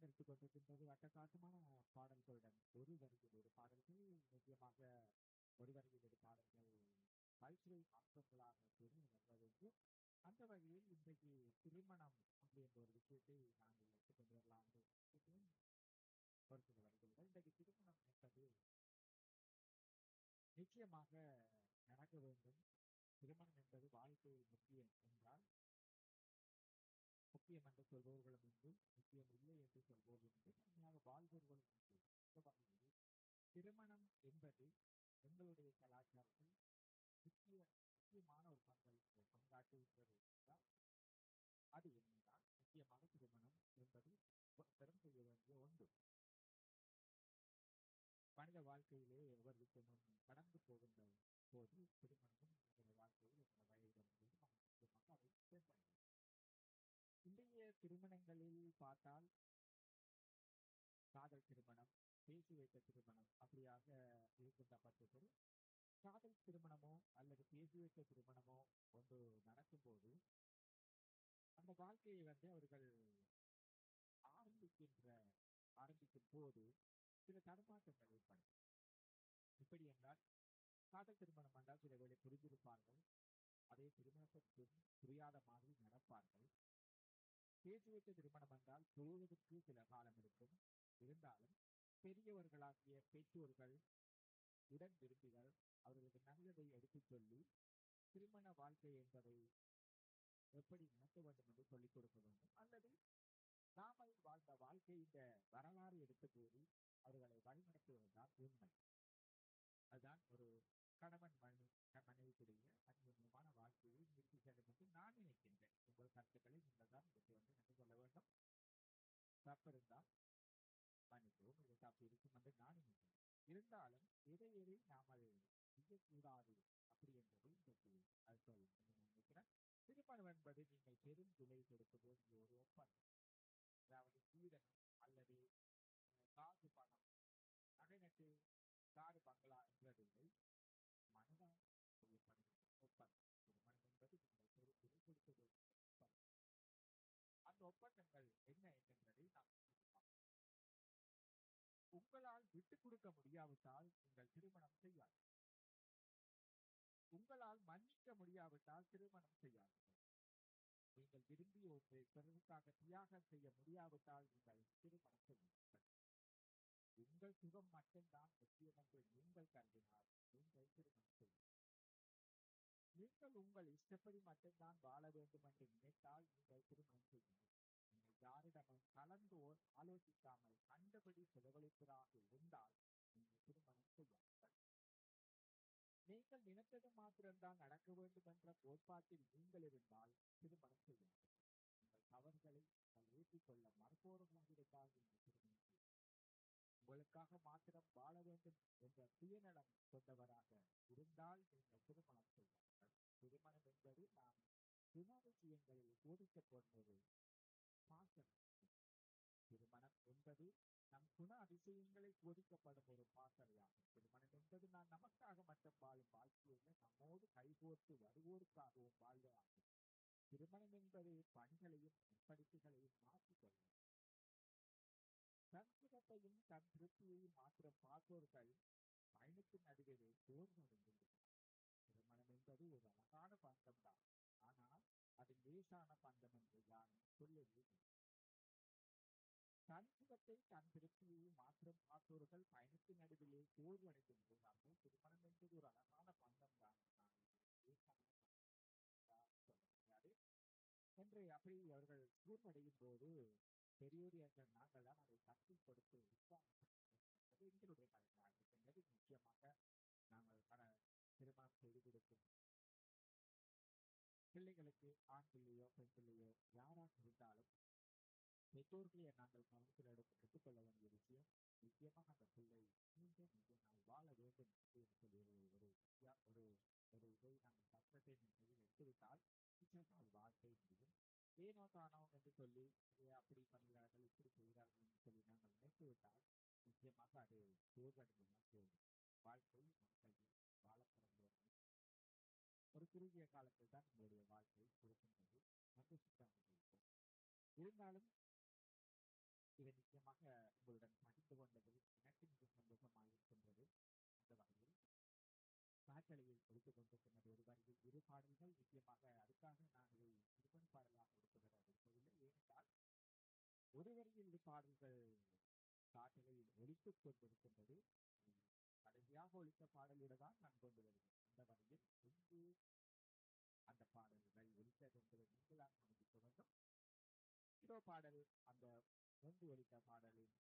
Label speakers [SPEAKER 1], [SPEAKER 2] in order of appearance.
[SPEAKER 1] அலங்கரித்துக் கொண்டிருக்கின்றது அட்டகாசமான பாடல்களுடன் ஒரு வரியில் ஒரு பாடல்கள் நிச்சயமாக ஒரு வரியில் ஒரு பாடல்கள் பல்சுவை அம்சங்களாக கூட வருவது அந்த வகையில் இன்றைக்கு திருமணம் அப்படின்ற ஒரு விஷயத்தை நாங்கள் எடுத்துக்கொண்டு வரலாம் என்று ஒரு சில வருகிறது இன்றைக்கு திருமணம் என்பது நிச்சயமாக நடக்க வேண்டும் திருமணம் என்பது வாழ்க்கையில் முக்கியம் என்றால் முக்கியம் என்று சொல்பவர்களும் உண்டு முக்கியம் இல்லை என்று சொல்பவர்களும் உண்டு உண்மையாக வாழ்பவர்களும் உண்டு இந்த வகையில் திருமணம் என்பது எங்களுடைய கலாச்சாரத்தில் முக்கிய முக்கியமான ஒரு பங்களிப்பு பங்காற்றுகின்றது என்றால் அது என்னென்றால் முக்கியமாக திருமணம் என்பது பெரும் செய்ய வேண்டிய ஒன்று மனித வாழ்க்கையிலே ஒவ்வொரு விஷயமும் கடந்து போகின்ற போது திருமணமும் எங்களுடைய வாழ்க்கையில் எங்களுடைய வயதிடும் போது நாம் முக்கியமாக அதை சேர்க்க இன்றைய திருமணங்களில் பார்த்தால் காதல் திருமணம் பேசி வைத்த திருமணம் அப்படியாக இருக்கின்ற பட்சத்தில் காதல் திருமணமோ அல்லது பேசி வைத்த திருமணமோ ஒன்று நடக்கும்போது அந்த வாழ்க்கையை வந்து அவர்கள் ஆரம்பிக்கின்ற ஆரம்பிக்கும் போது சில தடுமாற்றங்கள் ஏற்படும் எப்படி என்றால் காதல் திருமணம் என்றால் சில வேளை புரிந்திருப்பார்கள் அதே திருமணத்திற்கு புரியாத மாதிரி நடப்பார்கள் பேசி வைத்த திருமணம் என்றால் புரிவதற்கு சில காலம் இருக்கும் இருந்தாலும் பெரியவர்களாகிய பெற்றோர்கள் உடன் விரும்பிகள் அவர்களுக்கு நல்லதை எடுத்துச் சொல்லி திருமண வாழ்க்கை என்பதை எப்படி நடத்த வேண்டும் என்று சொல்லிக் கொடுக்க வேண்டும் அல்லது நாமல் வாழ்ந்த வாழ்க்கை இந்த வரலாறு எடுத்து கூறி அவர்களை வழிநடத்துவதுதான் உண்மை அதுதான் ஒரு கணவன் மனைவி மனைவிக்குரிய அந்நியமான வாழ்க்கையை நிறுத்தி செல்லும் என்று நான் நினைக்கின்றேன் உங்கள் கருத்துக்களை நீங்கள் தான் இதற்கு வந்து நடந்து கொள்ள வேண்டும் தப்பிருந்தால் மன்னிக்கவும் இது தப்பு இருக்கும் என்று நான் நினைக்கிறேன் இருந்தாலும் எதை எதை நாமல் செய்யக்கூடாது அப்படி என்பது இன்றைக்கு அது சொல்லும் நினைக்கிறேன் திருமணம் என்பது நீங்கள் பெரும் விலை கொடுக்க வேண்டிய ஒரு ஒப்பந்தம் அதாவது சீதனம் அல்லது காசு பணம் நகை நட்டு காடு பங்களா என்பதில்லை மனதால் செய்யப்படுகின்ற ஒப்பந்தம் திருமணம் என்பது நீங்கள் பெரும் விலை கொடுக்க வேண்டிய ஒப்பந்தம் அந்த ஒப்பந்தங்கள் என்ன என்பதை நாம் உங்களால் விட்டுக் கொடுக்க முடியாவிட்டால் நீங்கள் திருமணம் செய்யாது உங்களால் மன்னிக்க முடியாவிட்டால் திருமணம் செய்யாதீர்கள் நீங்கள் விரும்பிய ஒன்றை பிறருக்காக தியாகம் செய்ய முடியாவிட்டால் நீங்கள் திருமணம் செய்யுங்கள் உங்கள் சுகம் மட்டும்தான் முக்கியம் என்று நீங்கள் கருதினால் நீங்கள் திருமணம் செய்யுங்கள் நீங்கள் உங்கள் இஷ்டப்படி மட்டும்தான் வாழ வேண்டும் என்று நினைத்தால் நீங்கள் திருமணம் செய்யுங்கள் நீங்கள் யாரிடமும் கலந்து ஆலோசிக்காமல் கண்டபடி செலவழிப்பதாக இருந்தால் நீங்கள் திருமணம் செய்யாதீர்கள் நீங்கள் நினைத்தது மாத்திரம்தான் நடக்க வேண்டும் என்ற கோட்பாட்டில் நீங்கள் இருந்தால் திருமணம் செய்யுங்கள் உங்கள் தவறுகளை நீங்கள் ஏற்றுக்கொள்ள மறுப்போர்களாக இருந்தால் நீங்கள் திருமணம் செய்யுங்கள் உங்களுக்காக மாத்திரம் வாழ வேண்டும் என்ற சுயநலம் கொண்டவராக இருந்தால் நீங்கள் திருமணம் செய்வார்கள் திருமணம் என்பது நாம் குணாதிசயங்களில் போதிக்கப்படுவது பாசனம் திருமணம் என்பது நம் குண அதிசயங்களை போதிக்கப்படும் ஒரு பாசறையாகும் திருமணம் என்பது நான் நமக்காக மட்டும் வாழும் வாழ்க்கையில் நம்மோடு கைகோர்த்து வருவோருக்காகவும் வாழ்வதாகும் திருமணம் என்பது பணிகளையும் படிப்புகளையும் மாற்றிக்கொள்ளும் தன் சுகத்தையும் தன் திருப்தியையும் மாத்திரம் பார்ப்பவர்கள் பயணத்தின் நடுவே சோர்வடைந்துள்ளனர் திருமணம் என்பது ஒரு அழகான பந்தம் தான் ஆனால் அது லேசான பந்தம் என்று யாரும் சொல்லவே தன் சுகத்தை தன் திருப்தியை மாத்திரம் பார்ப்பவர்கள் பயணத்தின் நடுவிலே சோர்வடைந்து போகிறார்கள் திருமணம் என்பது ஒரு அழகான பந்தம் தான் சொல்ல என்று அப்படி அவர்கள் சூழ்வடையும் போது பெரியோரியர்கள் நாங்கள் தான் அதை தட்டி கொடுத்து எங்களுடைய கடமையாக இருக்கின்றது முக்கியமாக நாங்கள் பல திருமணம் செய்து கொடுக்கும் பிள்ளைகளுக்கு ஆண் பிள்ளையோ பெண் பிள்ளையோ யாராக இருந்தாலும் பெற்றோர்களை நாங்கள் கவனத்தில் எடுத்து எடுத்துக்கொள்ள வேண்டிய விஷயம் நிச்சயமாக அந்த பிள்ளை மீண்டும் மீண்டும் நாள் வாழ வேண்டும் என்று சொல்லி ஒரு ஒரு ஒரு ஒரு இதை நாங்கள் சட்டத்தை கையில் எடுத்துவிட்டால் நிச்சயமாக வாழ்க்கை முடியும் ஏனோ தானோ என்று சொல்லி அப்படி பண்ணுகிறார்கள் இப்படி செய்கிறார்கள் என்று சொல்லி நாங்கள் நினைத்து விட்டால் நிச்சயமாக அது சோர்வடைந்துதான் போகும் வாழ்க்கை மக்கள் வாழ தொடங்குவார்கள் ஒரு குறுகிய காலத்தில் தான் நம்மளுடைய வாழ்க்கை இருக்கின்றது சந்தோஷமாக இருக்கும் இருந்தாலும் இதை நிச்சயமாக ஒழித்துக் கொண்டிருக்கின்றது ஒரு வரியில் இரு பாடல்கள் நிச்சயமாக அதுக்காக நான் இதை இருபன் பாடலாக எடுத்துவிட விரும்பவில்லை ஏனென்றால் ஒரு வரியில் இரு பாடல்கள் காட்டுகளில் ஒழித்துக் கொண்டிருக்கின்றது கடைசியாக ஒழித்த பாடலோடு தான் நான் கொண்டு வருகிறேன் அந்த வரியில் எங்கு அந்த பாடல்கள் ஒழித்தது என்பதை நீங்களாக கண்டுபிடிக்க வேண்டும் இதோ பாடல் அந்த முன்பு ஒழித்த பாடலின்